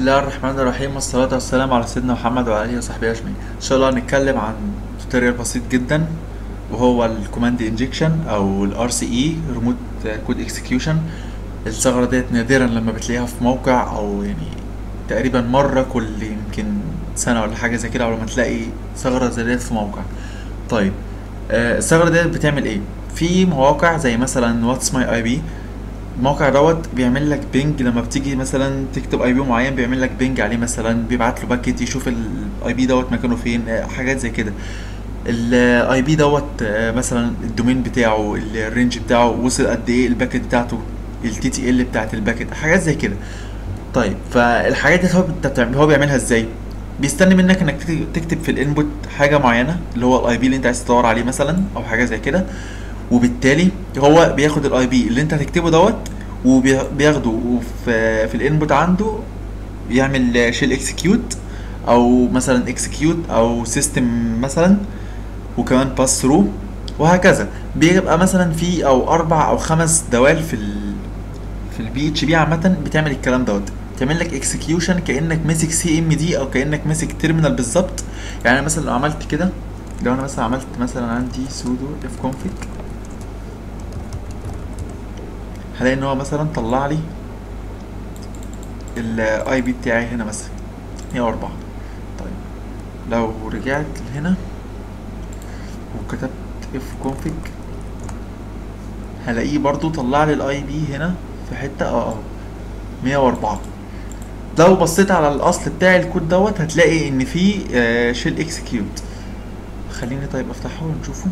الله الرحمن الرحيم والصلاة والسلام على سيدنا محمد وعلى آله وصحبه أجمعين إن شاء الله هنتكلم عن توتوريال بسيط جدا وهو الكوماند انجكشن أو ال RCE ريموت كود اكسكيوشن الثغرة ديت نادرا لما بتلاقيها في موقع أو يعني تقريبا مرة كل يمكن سنة ولا حاجة زي كده أول ما تلاقي ثغرة زي ديت في موقع طيب آه، الثغرة ديت بتعمل إيه؟ في مواقع زي مثلا واتس ماي اي بي الموقع دوت بيعمل لك بينج لما بتيجي مثلا تكتب اي بي معين بيعمل لك بينج عليه مثلا بيبعت له باكيت يشوف الاي بي دوت مكانه فين آه، حاجات زي كده الاي بي دوت آه، مثلا الدومين بتاعه الرينج بتاعه وصل قد ايه الباكيت بتاعته التي تي ال بتاعت الباكيت حاجات زي كده طيب فالحاجات دي هو انت بتعمل- هو بيعملها ازاي بيستني منك انك تكتب- تكتب في الانبوت حاجه معينه اللي هو الاي بي اللي انت عايز تدور عليه مثلا او حاجه زي كده وبالتالي هو بياخد الاي بي اللي انت هتكتبه دوت وبياخده وفي في الانبوت عنده يعمل شيل اكسكيوت او مثلا اكسكيوت او سيستم مثلا وكمان باس ثرو وهكذا بيبقى مثلا في او اربع او خمس دوال في ال في البي اتش بي عامه بتعمل الكلام دوت تعمل لك اكسكيوشن كانك ماسك سي ام دي او كانك ماسك تيرمينال بالظبط يعني مثلا لو عملت كده لو انا مثلا عملت مثلا عندي سودو اف كونفيج هلاقي ان هو مثلا طلع لي الاي بي بتاعي هنا مثلا 104 طيب لو رجعت هنا وكتبت اف كونفيج هلاقيه برضو طلع لي الاي بي هنا في حته اه اه 104 لو بصيت على الاصل بتاع الكود دوت هتلاقي ان في شيل اكسكيوت خليني طيب افتحه ونشوفه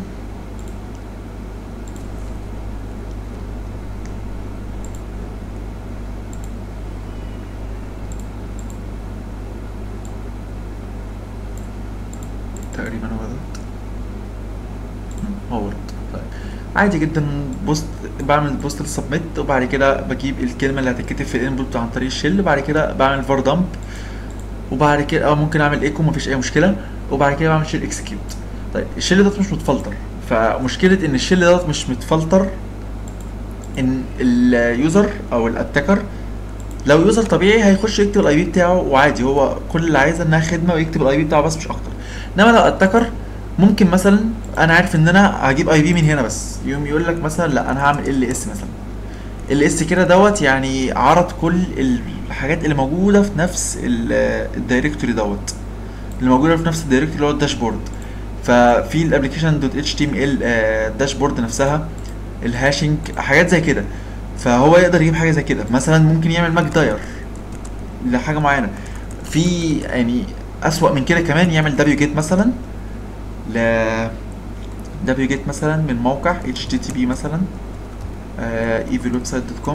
تقريبا هو ده هو ده طيب عادي جدا بوست بعمل بوست للسبميت وبعد كده بجيب الكلمه اللي هتتكتب في الانبوت عن طريق الشيل وبعد كده بعمل فار دمب وبعد كده او ممكن اعمل ايكو مفيش اي مشكله وبعد كده بعمل شيل اكسكيوت طيب الشيل دوت مش متفلتر فمشكله ان الشيل دوت مش متفلتر ان اليوزر او الاتاكر لو يوزر طبيعي هيخش يكتب الاي بي بتاعه وعادي هو كل اللي عايزه انها خدمه ويكتب الاي بي بتاعه بس مش اكتر انما لو اتاكر ممكن مثلا انا عارف ان انا هجيب اي بي من هنا بس يقوم يقول لك مثلا لا انا هعمل ال اس مثلا ال اس كده دوت يعني عرض كل الحاجات اللي موجوده في نفس ال- الدايركتوري دوت اللي موجوده في نفس الدايركتوري اللي هو الداشبورد ففي الابلكيشن دوت اتش تي ام ال الداشبورد نفسها الهاشنج حاجات زي كده فهو يقدر يجيب حاجه زي كده مثلا ممكن يعمل ماك داير لحاجه معينه في يعني اسوأ من كده كمان يعمل دبليو جيت مثلا ل دبليو جيت مثلا من موقع http مثلا evilwebsite.com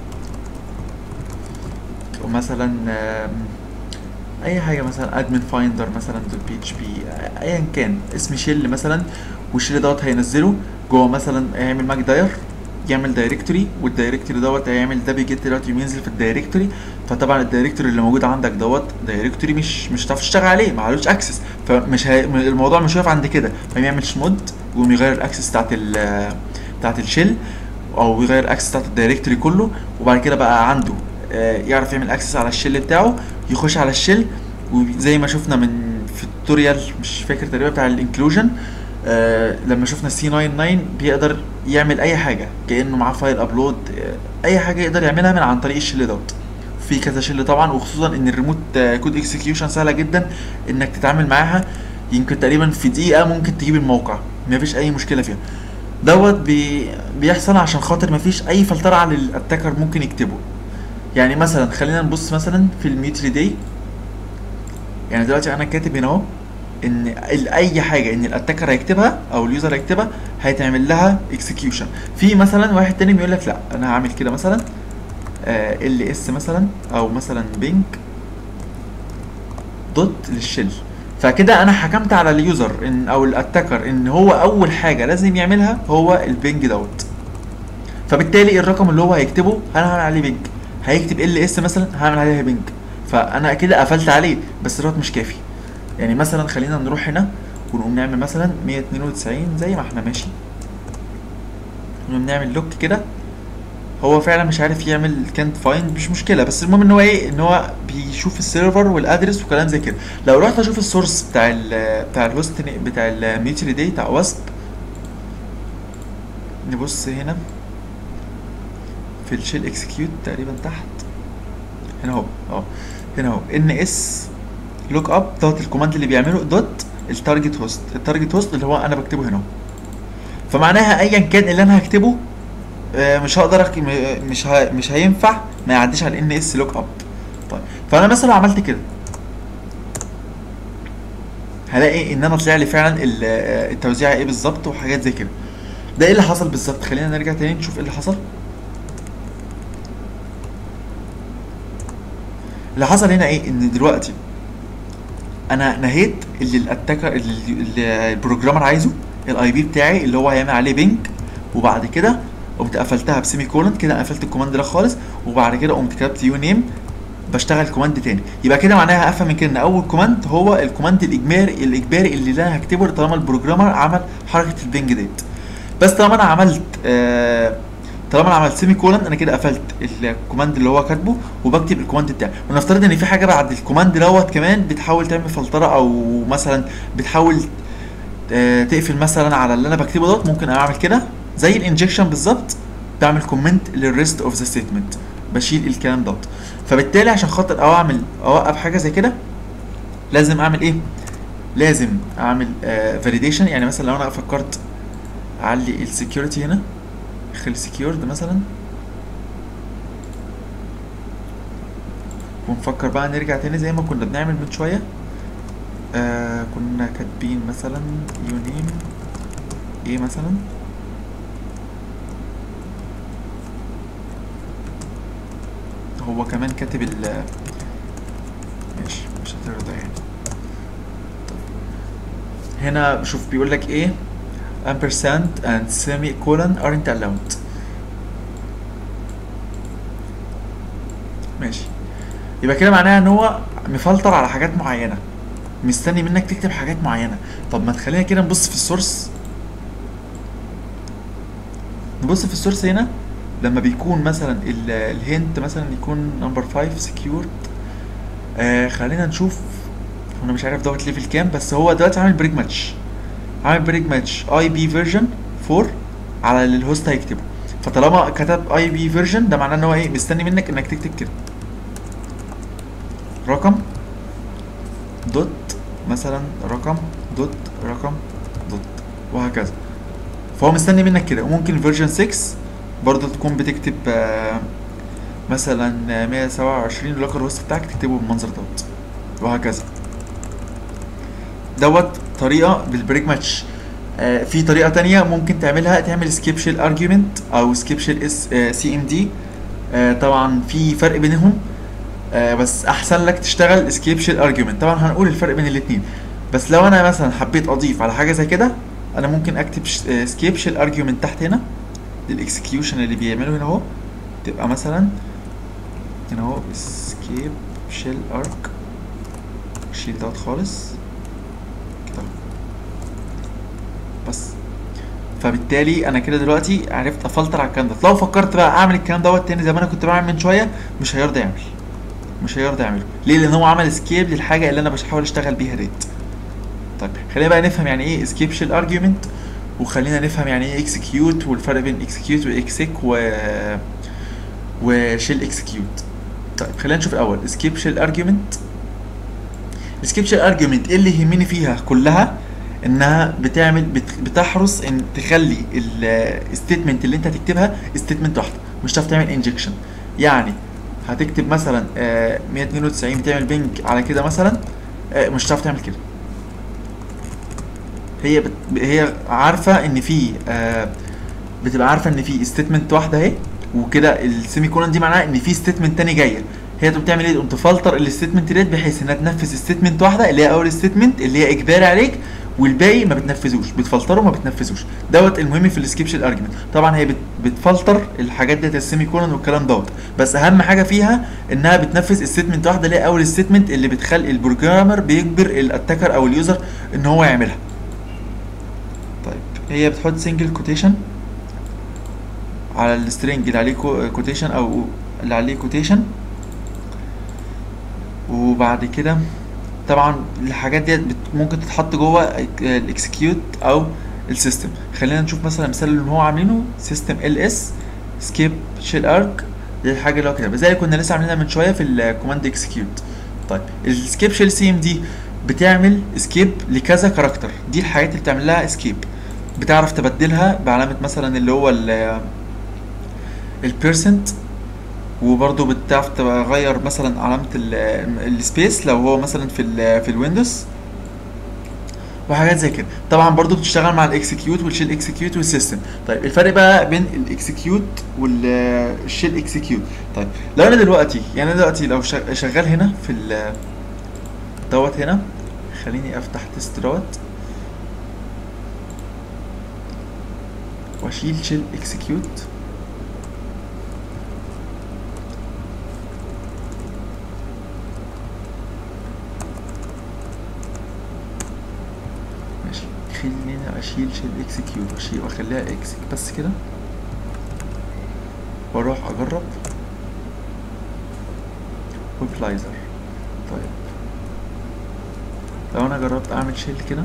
ومثلا آم، اي حاجه مثلا ادمن فايندر مثلا دوت بي اتش بي ايا كان اسم شيل مثلا والشيل دوت هينزله جوه مثلا هيعمل ماك داير يعمل دايركتوري والدايركتوري دوت هيعمل دبليو جيت دلوقتي ينزل في الدايركتوري فطبعا الدايركتوري اللي موجود عندك دوت دايركتوري مش مش هتعرف تشتغل عليه معلوش اكسس فمش هي... الموضوع مش واقف عند كده فيقوم يعمل شمود ويقوم يغير الاكسس بتاعت ال بتاعت الشيل او يغير الاكسس بتاعت الدايركتوري كله وبعد كده بقى عنده آه، يعرف يعمل اكسس على الشيل بتاعه يخش على الشيل وزي ما شفنا من في التوتوريال مش فاكر تقريبا بتاع الانكلوجن آه لما شفنا سي 99 بيقدر يعمل اي حاجه كانه معاه فايل ابلود آه اي حاجه يقدر يعملها من عن طريق الشيل دوت في كذا شيل طبعا وخصوصا ان الريموت آه، كود اكسكيوشن سهله جدا انك تتعامل معاها يمكن تقريبا في دقيقه ممكن تجيب الموقع مفيش اي مشكله فيها دوت بي بيحصل عشان خاطر مفيش اي فلتره على الاتاكر ممكن يكتبه يعني مثلا خلينا نبص مثلا في الميتري داي يعني دلوقتي انا كاتب هنا اهو ان ال- اي حاجه ان الاتاكر هيكتبها او اليوزر هيكتبها هيتعمل لها اكسكيوشن في مثلا واحد تاني بيقول لك لا انا هعمل كده مثلا ال اس مثلا او مثلا بينج دوت للشيل فكده انا حكمت على اليوزر ان او الاتاكر ان هو اول حاجه لازم يعملها هو البينج دوت فبالتالي الرقم اللي هو هيكتبه انا هعمل عليه بينج هيكتب ال اس مثلا هعمل عليها بينج فانا كده قفلت عليه بس الرقم مش كافي يعني مثلا خلينا نروح هنا ونقوم نعمل مثلا 192 زي ما احنا ماشي ونقوم نعمل لوك كده هو فعلا مش عارف يعمل كانت فايند مش مشكله بس المهم ان هو ايه ان هو بيشوف السيرفر والادرس وكلام زي كده لو رحت اشوف السورس بتاع ال بتاع الهوست بتاع الميوتري دي بتاع واسب نبص هنا في الشيل اكسكيوت تقريبا تحت هنا اهو اه هنا اهو ان اس لوك اب دوت الكوماند اللي بيعمله دوت التارجت هوست التارجت هوست اللي هو انا بكتبه هنا اهو فمعناها ايا كان اللي انا هكتبه آه، مش هقدر أك... م- مش ه... مش هينفع ما يعديش على ان اس لوك اب طيب فانا مثلا لو عملت كده هلاقي ان انا طلع لي فعلا ال- آه، التوزيع ايه بالظبط وحاجات زي كده ده ايه اللي حصل بالظبط خلينا نرجع تاني نشوف ايه اللي حصل اللي حصل هنا ايه ان دلوقتي انا نهيت اللي الاتاكر اللي اللي البروجرامر عايزه الاي بي بتاعي اللي هو هيعمل عليه بينج وبعد كده قمت قفلتها بسيمي كولن كده قفلت الكوماند ده خالص وبعد كده قمت كتبت يو نيم بشتغل كوماند تاني يبقى كده معناها افهم من كده ان اول كوماند هو الكوماند الاجباري الاجباري اللي انا هكتبه طالما البروجرامر عمل حركه البينج ديت بس طالما انا عملت آه طالما انا عملت سيمي كولن انا كده قفلت الكوماند اللي هو كاتبه وبكتب الكوماند بتاعي ونفترض ان في حاجه بعد الكوماند دوت كمان بتحاول تعمل فلتره او مثلا بتحاول آه، تقفل مثلا على اللي انا بكتبه دوت ممكن اعمل كده زي الانجكشن بالظبط بعمل كومنت للريست اوف ذا ستيتمنت بشيل الكلام دوت فبالتالي عشان خاطر او اعمل اوقف حاجه زي كده لازم اعمل ايه لازم اعمل فاليديشن يعني مثلا لو انا فكرت اعلي السكيورتي هنا اخلي سكيورد مثلا ونفكر بقى نرجع تاني زي ما كنا بنعمل من شويه آه كنا كاتبين مثلا يونيم ايه مثلا هو كمان كاتب ال ماشي مش هترضى يعني هنا شوف بيقول لك ايه ampersand and semicolon aren't allowed ماشي يبقى كده معناها ان هو مفلتر على حاجات معينه مستني منك تكتب حاجات معينه طب ما تخلينا كده نبص في السورس نبص في السورس هنا لما بيكون مثلا ال- الهنت مثلا يكون نمبر 5 سكيورد آه خلينا نشوف انا مش عارف دوت ليفل كام بس هو دلوقتي عامل بريك ماتش عامل بريك ماتش اي بي فيرجن 4 على اللي الهوست هيكتبه فطالما كتب اي بي فيرجن ده معناه ان هو ايه مستني منك انك تكتب كده رقم دوت مثلا رقم دوت رقم دوت وهكذا فهو مستني منك كده وممكن فيرجن 6 برضه تكون بتكتب آه، مثلا 127 اللوكر هوست بتاعك تكتبه بالمنظر دوت وهكذا دوت طريقه بالبريك ماتش آه، في طريقه تانية ممكن تعملها تعمل سكيب شيل ارجيومنت او سكيب شيل اس سي ام دي طبعا في فرق بينهم آه، بس احسن لك تشتغل سكيب شيل ارجيومنت طبعا هنقول الفرق بين الاثنين بس لو انا مثلا حبيت اضيف على حاجه زي كده انا ممكن اكتب سكيب شيل ارجيومنت تحت هنا الاكسكيوشن اللي بيعمله هنا اهو تبقى مثلا هنا اهو سكيب شيل ارك شيل دوت خالص كده اهو. بس فبالتالي انا كده دلوقتي عرفت افلتر على الكلام ده لو فكرت بقى اعمل الكلام دوت تاني زي ما انا كنت بعمل من شويه مش هيرضى يعمل مش هيرضى يعمله ليه لان هو عمل سكيب للحاجه اللي انا بحاول اشتغل بيها ديت طيب خلينا بقى نفهم يعني ايه سكيب شيل ارجيومنت وخلينا نفهم يعني ايه اكسكيوت والفرق بين اكسكيوت واكسك و وشيل اكسكيوت طيب خلينا نشوف الاول سكيب شيل ارجيومنت السكيب شيل ارجيومنت ايه اللي يهمني فيها كلها انها بتعمل بت بتحرص ان تخلي الستيتمنت اللي انت هتكتبها ستيتمنت واحده مش هتعرف تعمل انجكشن يعني هتكتب مثلا آه، 192 بتعمل بينج على كده مثلا آه، مش هتعرف تعمل كده هي بت... هي عارفه ان في آه، بتبقى عارفه ان في ستيتمنت واحده اهي وكده السيمي كولون دي معناها ان في ستيتمنت تاني جايه هي تقوم تعمل ايه تقوم تفلتر الستيتمنت ديت بحيث انها تنفذ ستيتمنت واحده اللي هي اول ستيتمنت اللي هي اجباري عليك والباقي ما بتنفذوش بتفلتره وما بتنفذوش دوت المهم في السكيبشن ارجيومنت طبعا هي بت... بتفلتر الحاجات ديت السيمي كولون والكلام دوت بس اهم حاجه فيها انها بتنفذ ستيتمنت واحده اللي هي اول ستيتمنت اللي بتخلي البروجرامر بيجبر الاتاكر او اليوزر ان هو يعملها طيب هي بتحط سنجل كوتيشن على السترنج اللي عليه كوتيشن او اللي عليه كوتيشن وبعد كده طبعا الحاجات ديت بت- ممكن تتحط جوه الاكسكيوت او السيستم خلينا نشوف مثلا مثال اللي هو عاملينه سيستم ال اس سكيب شيل ارك دي الحاجه اللي هو كده زي اللي كنا لسه عاملينها من شويه في الكوماند اكسكيوت طيب السكيب شيل سي ام دي بتعمل اسكيب لكذا كاركتر دي الحاجات اللي بتعمل لها اسكيب بتعرف تبدلها بعلامه مثلا اللي هو البيرسنت وبرضه بتعرف تغير مثلا علامة السبيس لو هو مثلا في ال في الويندوز وحاجات زي كده طبعا برضه بتشتغل مع الاكسكيوت والشيل اكسكيوت والسيستم طيب الفرق بقى بين الاكسكيوت والشيل اكسكيوت طيب لو انا دلوقتي يعني أنا دلوقتي لو شغ- شغال هنا في ال دوت هنا خليني افتح تيست دوت واشيل شيل اكسكيوت ماشي خليني اشيل شيل اكسكيوت واشيل واخليها اكس بس كده واروح اجرب وبلايزر طيب لو انا جربت اعمل شيل كده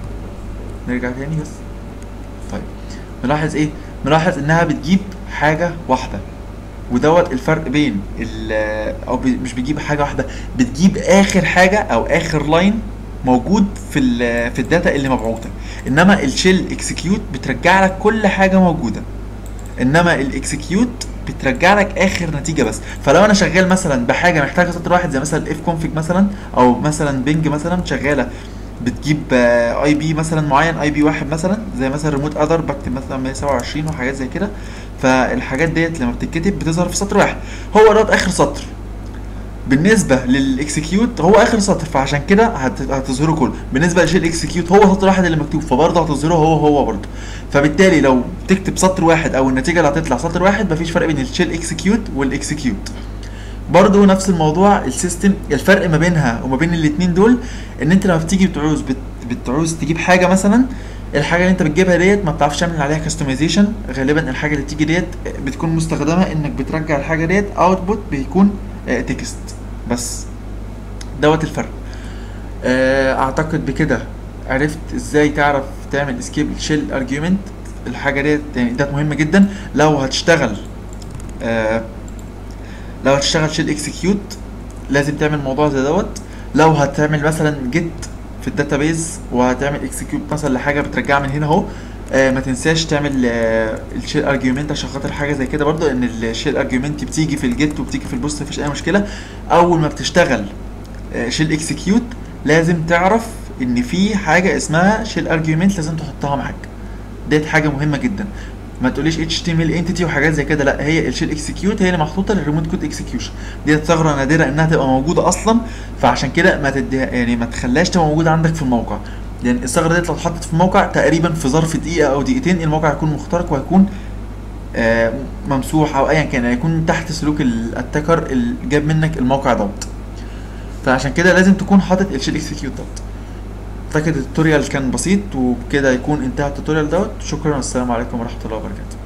نرجع تاني بس طيب نلاحظ ايه نلاحظ انها بتجيب حاجة واحدة ودوت الفرق بين ال او بي- مش بتجيب حاجه واحده بتجيب اخر حاجه او اخر لاين موجود في ال في الداتا اللي مبعوثه انما الشيل اكسكيوت بترجع لك كل حاجه موجوده انما الاكسكيوت بترجع لك اخر نتيجه بس فلو انا شغال مثلا بحاجه محتاجه سطر واحد زي مثلا اف كونفيج مثلا او مثلا بينج مثلا شغاله بتجيب اي بي مثلا معين اي بي واحد مثلا زي مثلا ريموت اذر بكتب مثلا 127 وحاجات زي كده فالحاجات ديت لما بتتكتب بتظهر في سطر واحد هو دوت اخر سطر بالنسبه للاكسكيوت هو اخر سطر فعشان كده هت- هتظهره كله بالنسبه لشيل اكسكيوت هو سطر واحد اللي مكتوب فبرضه هتظهره هو هو برضه فبالتالي لو تكتب سطر واحد او النتيجه اللي هتطلع سطر واحد مفيش فرق بين الشيل اكسكيوت والاكسكيوت برضه نفس الموضوع السيستم الفرق ما بينها وما بين الاتنين دول ان انت لما بتيجي بتعوز بت بتعوز تجيب حاجه مثلا الحاجه اللي انت بتجيبها ديت ما بتعرفش تعمل عليها كاستمايزيشن غالبا الحاجه اللي بتيجي ديت بتكون مستخدمه انك بترجع الحاجه ديت اوتبوت بيكون تكست بس دوت الفرق آه، اعتقد بكده عرفت ازاي تعرف تعمل اسكيب شيل ارجيومنت الحاجه ديت يعني ده مهم جدا لو هتشتغل آه، لو هتشتغل شيل اكسكيوت لازم تعمل موضوع زي دوت لو هتعمل مثلا جيت في الداتابيز وهتعمل اكسكيوت مثلا لحاجه بترجعها من هنا اهو آه ما تنساش تعمل آه الشيل ارجيومنت عشان خاطر حاجه زي كده برضو ان الشيل ارجيومنت بتيجي في الجيت وبتيجي في البوست مفيش اي مشكله اول ما بتشتغل آه شيل اكسكيوت لازم تعرف ان في حاجه اسمها شيل ارجيومنت لازم تحطها معاك ديت حاجه مهمه جدا ما تقوليش اتش تي ام ال انتيتي وحاجات زي كده لا هي الشيل اكسكيوت هي اللي محطوطه للريموت كود اكسكيوشن ديت ثغره نادره انها تبقى موجوده اصلا فعشان كده ما تديها يعني ما تخليهاش تبقى موجوده عندك في الموقع لان الثغره ديت لو اتحطت في الموقع تقريبا في ظرف دقيقه او دقيقتين الموقع هيكون مخترق وهيكون آه ممسوح او ايا كان هيكون تحت سلوك الاتاكر اللي جاب منك الموقع دوت فعشان كده لازم تكون حاطط الشيل اكسكيوت دوت اعتقد التوتوريال كان بسيط وبكده يكون انتهى التوتوريال دوت شكرا والسلام عليكم ورحمه الله وبركاته